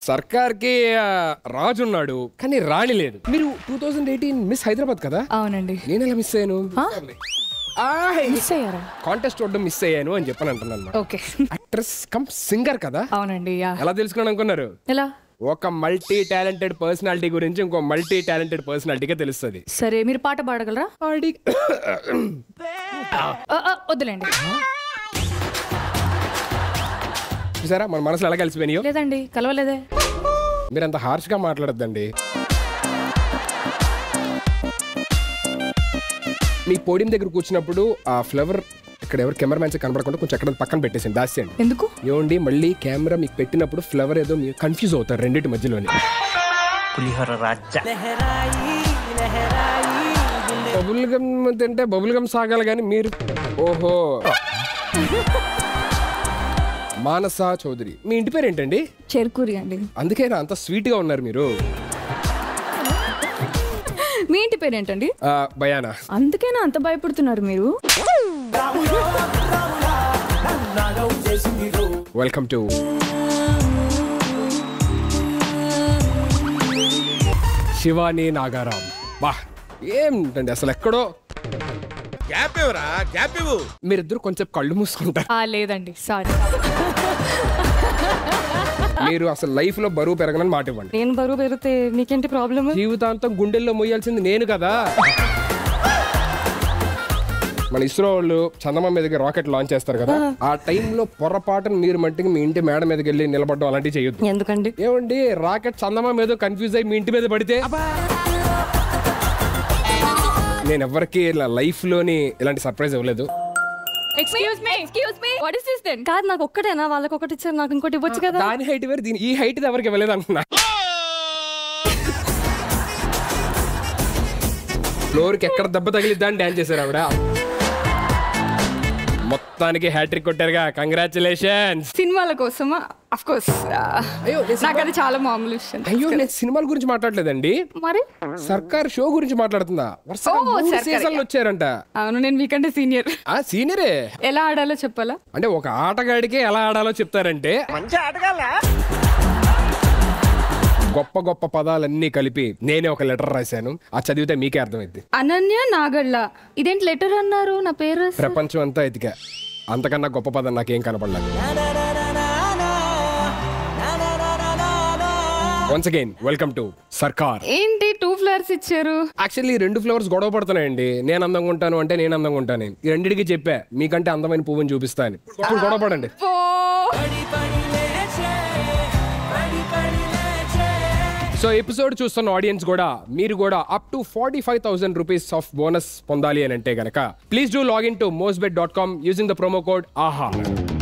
సర్కార్కి ఆ, రాజు ఉన్నాడు కానీ రాణి లేదు మీరు two thousand eighteen miss Hyderabad కదా అవునండి నేను ఎలా మిస్ అయ్యాను మిస్ అయ్యారా కాంటెస్ట్ చూడడం మిస్ అయ్యాను అని చెప్పని అంటున్నాను అన్నమాట. ఓకే యాక్ట్రెస్ కమ్ సింగర్ కదా అవునండి యా ఎలా తెలుసుకున్నాను అనుకున్నారు ఎలా ఒక మల్టీ టాలెంటెడ్ పర్సనాలిటీ గురించి ఇంకో మల్టీ టాలెంటెడ్ పర్సనాలిటీగా తెలుస్తుంది సరే మీరు పాట పాడగలరా ఆడి ఆ, ఆ, వద్దులేండి చూసారా మన మనసులో ఎలా కలిసిపోయినాయో లేదండి కలవలేదే మీరు అంత హార్ష్ గా మాట్లాడద్దండి మీ పోడియం దగ్గర కూర్చున్నప్పుడు ఆ ఫ్లవర్ ఇక్కడ ఎవరు కెమెరా మ్యాన్స్ కనబడకుండా కొంచెం ఎక్కడ పక్కన పెట్టేసింది దాసేయండి ఎందుకు ఏమండి మళ్ళీ కెమెరా మీకు పెట్టినప్పుడు ఫ్లవర్ ఏదో మీరు కన్ఫ్యూజ్ అవుతారు రెండింటి మధ్యలోని పులిహోర రాజా బబుల్ గమ్ తింటే బబుల్ గమ్ సాగాలి కానీ మీరు ఓహో మానస చౌదరి మీ ఇంటి పేరు ఏంటండి చెరుకూరి అండి అందుకేనా అంత స్వీట్ గా ఉన్నారు మీరు మీ ఇంటి పేరు ఏంటండి ఆ, భయానా అందుకేనా అంత భయపడుతున్నారు మీరు వెల్కమ్ టు శివాని నాగారాం బా ఏంటండి అసలు ఎక్కడో గ్యాప్ ఇవ్వరా గ్యాప్ ఇవ్వు మీరిద్దరు కొంచెం కళ్ళు మూసుకుంటారు ఆ లేదండి సారీ మీరు అసలు లైఫ్ లో బరువు పెరగనని మాట ఇవ్వండి నేను బరువు పెరిగితే నీకేంటి ప్రాబ్లమ్ జీవితాంతం గుండెల్లో మొయ్యాల్సింది నేను కదా మన ఇస్రో వాళ్ళు చందమా మీదకి రాకెట్ లాంచ్ చేస్తారు కదా ఆ టైంలో పొరపాటున మీరు మట్టికి మీ ఇంటి మేడ మీదకి వెళ్ళి నిలబడడం అలాంటివి చేయొద్దు ఎందుకండి ఏమండి రాకెట్ చందమా మీద కన్ఫ్యూజ్ అయ్యి మీ ఇంటి మీద పడితే నేను ఎవరికి ఇలా లైఫ్ లోని ఇలాంటి సర్ప్రైజ్ ఇవ్వలేదు excuse me excuse me what is this then కాదు నాకు ఒక్కటేనా వాళ్ళకి ఒకటి ఇచ్చారు నాకు ఇంకోటి ఇవ్వచ్చు కదా దాని హైట్ వేరు దీని ఈ హైట్ ఎవరికి ఇవ్వలేదు అంటున్నా ఫ్లోర్ కి ఎక్కడ దెబ్బ తగిలిద్దా అని డాన్స్ చేశారు ఆవిడ మొత్తానికి హ్యాట్రిక్ కొట్టారుగా కంగ్రాచులేషన్స్ సినిమాల కోసమా అఫ్ కోర్స్ అయ్యో నేను నాకు అది చాలా మామూలు విషయం అయ్యో నేను సినిమాల గురించి మాట్లాడలేదండి మరి సర్కార్ షో గురించి మాట్లాడుతుందా వరుసగా ఓ, మూడు సర్కార్. సీజన్లు వచ్చారంట అవును నేను మీకంటే సీనియర్ ఆ సీనియరే ఎలా ఆడాలో చెప్పాలా అంటే ఒక ఆటగాడికి ఎలా ఆడాలో చెప్తారంటే మంచి ఆటగాళ్ళ గొప్ప గొప్ప పదాలన్నీ కలిపి నేనే ఒక లెటర్ రాశాను ఆ చదివితే మీకే అర్థమైంది అనన్య నాగళ్ళ ఇదేంటి లెటర్ అన్నారు నా పేరు ప్రపంచం అంతా ఎతికా అంతకన్నా గొప్ప పదం నాకేం కనపడలేదు once again welcome to Sarkar ఏంటి టూ ఫ్లవర్స్ ఇచ్చారు యాక్చువల్లీ రెండు ఫ్లవర్స్ గొడవ పడుతున్నాయండి నేను అందంగా ఉంటాను అంటే నేను అందంగా ఉంటాను ఈ రెండింటికి చెప్పా మీకంటే అందమైన పువ్వుని చూపిస్తా అని ఇప్పుడు గొడవ పడండి పో సో ఎపిసోడ్ చూస్తున్న ఆడియన్స్ కూడా మీరు కూడా up to forty five thousand rupees of bonus పొందాలి అని అంటే గనక please do login to Mostbet dot com using the promo code ఆహా